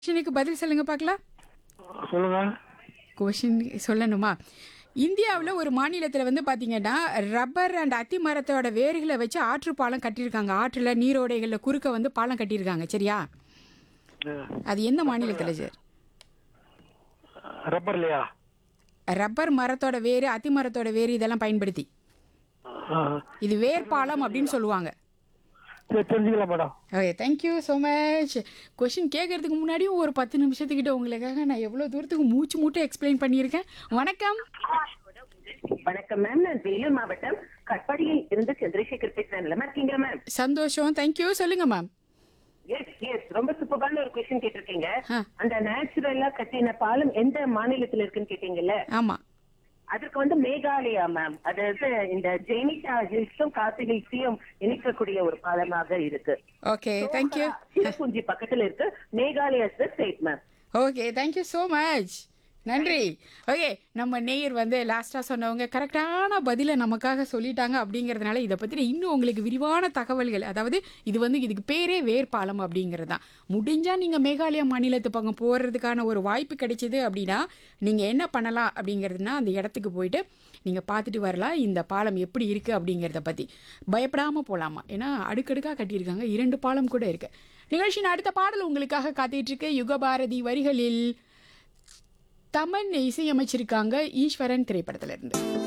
கொஷனுக்கு பதில் சொல்லுங்க பார்க்கலாம் சொல்லுங்க கொஷின் சொல்லணுமா இந்தியாவில் ஒரு மாநிலத்தில் வந்து பார்த்தீங்கன்னா ரப்பர் அண்ட் அத்தி மரத்தோட வேர்களை வச்சு ஆற்று பாலம் கட்டியிருக்காங்க ஆற்றில் நீரோடைகளில் குறுக்க வந்து பாலம் கட்டியிருக்காங்க சரியா அது எந்த மாநிலத்தில் சார் ரப்பர் இல்லையா ரப்பர் மரத்தோட வேர் அத்தி மரத்தோட வேர் இதெல்லாம் பயன்படுத்தி ஆ. இது வேர் பாலம் அப்படின்னு சொல்லுவாங்க சரி தெரிஞ்சுக்கலாம் madam okay thank you so much question கேட்கறதுக்கு முன்னாடியும் ஒரு பத்து நிமிஷத்துக்கிட்ட உங்களுக்காக நான் எவ்வளோ தூரத்துக்கு மூச்சு மூட்டை எக்ஸ்பிளைன் பண்ணியிருக்கேன் வணக்கம் வணக்கம் மேம் நான் வேலூர் மாவட்டம் கட்பாடியில் இருந்து சந்திரசேகர் பேசுறேன் நல்லா இருக்கீங்க மேம் சந்தோஷம் தேங்க்யூ சொல்லுங்க மேம் எஸ் எஸ் ரொம்ப சூப்பரான ஒரு கொஸ்டின் கேட்டிருக்கீங்க ஆ. அந்த நேச்சுரலா கட்டின பாலம் எந்த மாநிலத்துல இருக்குன்னு கேட்டீங்கல்ல ஆமாம் அதற்கு வந்து மேகாலயா மேம் அதாவது இந்த ஜெனிகா ஹில்ஸும் காசி ஹில்ஸையும் இணைக்கக்கூடிய ஒரு பாலமாக இருக்கு ஓகே தேங்க்யூ சிறுபுஞ்சி பக்கத்துல இருக்கு Meghalaya state ma'am okay thank you so much நன்றி ஓகே நம்ம நேயர் வந்து லாஸ்ட்டாக சொன்னவங்க கரெக்டான பதிலை நமக்காக சொல்லிட்டாங்க அப்படிங்கிறதுனால இதை பற்றி இன்னும் உங்களுக்கு விரிவான தகவல்கள் அதாவது இது வந்து இதுக்கு பேரே வேர்பாலம் அப்படிங்கிறது தான் முடிஞ்சால் நீங்கள் மேகாலயா மாநிலத்து பக்கம் போகிறதுக்கான ஒரு வாய்ப்பு கிடைச்சிது அப்படின்னா நீங்கள் என்ன பண்ணலாம் அப்படிங்கிறதுனா அந்த இடத்துக்கு போயிட்டு நீங்கள் பார்த்துட்டு வரலாம் இந்த பாலம் எப்படி இருக்குது அப்படிங்கிறத பற்றி பயப்படாமல் போகலாமா ஏன்னா அடுக்கடுக்காக கட்டியிருக்காங்க இரண்டு பாலம் கூட இருக்குது நிகழ்ச்சியின் அடுத்த பாடல் உங்களுக்காக காத்துட்டு இருக்கு யுகபாரதி வரிகளில் தமன் இசையமைச்சிருக்காங்க ஈஸ்வரன் திரைப்படத்துல இருந்து